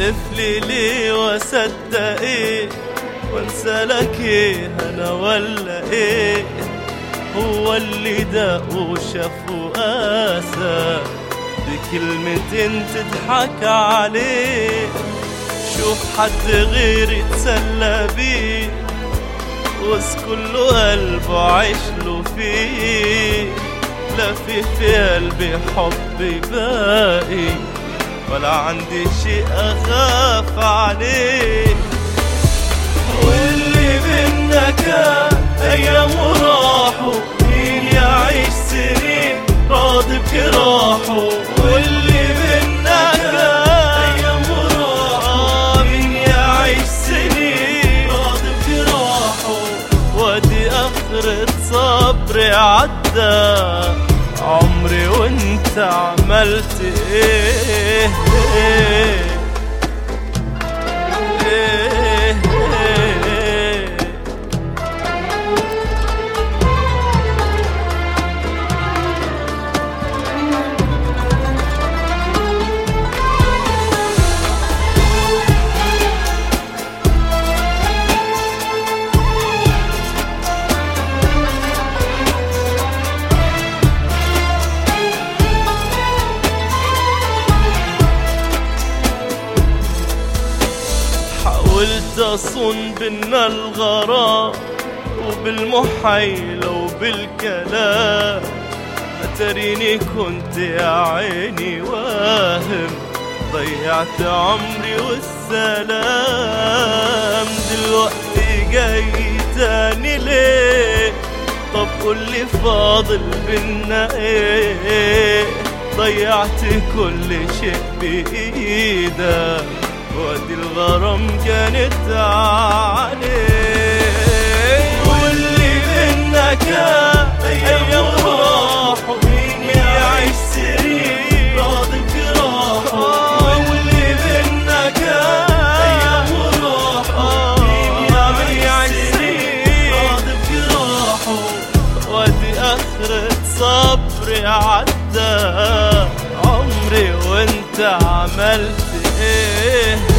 احلف لي ليه واصدق ايه وانسى لك ايه انا ولا ايه هو اللي داق وشاف وقاسى بكلمتين تضحك عليه شوف حد غيري تسلى بيه واسكن له قلبه عيش له فيه لا في في قلبي حب باقي ولا عندي شيء اخاف عليه واللي بينا كان ايام وراحوا مين يعيش سنين راضي بجراحه واللي بينا كان ايام وراحوا مين يعيش سنين راضي بجراحه وادي اخرة صبري عدى عمري وانت عملت ايه, إيه إيه إيه حاولت أصون بينا الغرام وبالمحايلة وبالكلام أتريني كنت يا عيني واهم ضيعت عمري والسلام دلوقتي جاي تاني ليه طب قولي فاضل بينا ايه ضيعت كل شيء بإيدك وادي الغرام كانت عليه واللي بينا كان ايام راحوا مين يعيش سنين راضي بجراحه واللي بينا كان ايام راحوا مين يعيش سنين راضي بجراحه وادي اخرة صبري عدى عمري وانت عملت ايه